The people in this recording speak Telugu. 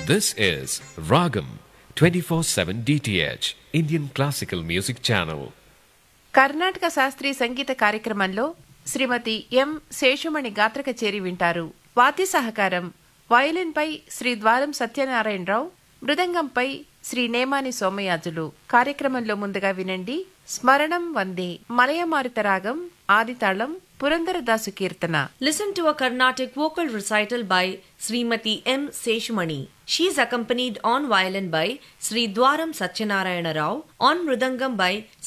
This is Ragam 24/7 DTH Indian Classical Music Channel. Karnataka శాస్త్రీయ సంగీత కార్యక్రమంలో శ్రీమతి ఎం శేషుమణి గాత్ర కచేరి వింటారు వాద్య సహకారం వయలిన్పై శ్రీ ద్వారం సత్యనారాయణరావు మృదంగంపై శ్రీ నేమాని సోమయాజులు కార్యక్రమంలో ముందుగా వినండి స్మరణం వందే మలయమారుత రాగం ఆదితాళం పురందరదాసు కీర్తన Listen to a Carnatic vocal recital by Srimati M. Seshmani. She is accompanied on violin by Sri Dwaram Satyanarayana Rao, on mridangam by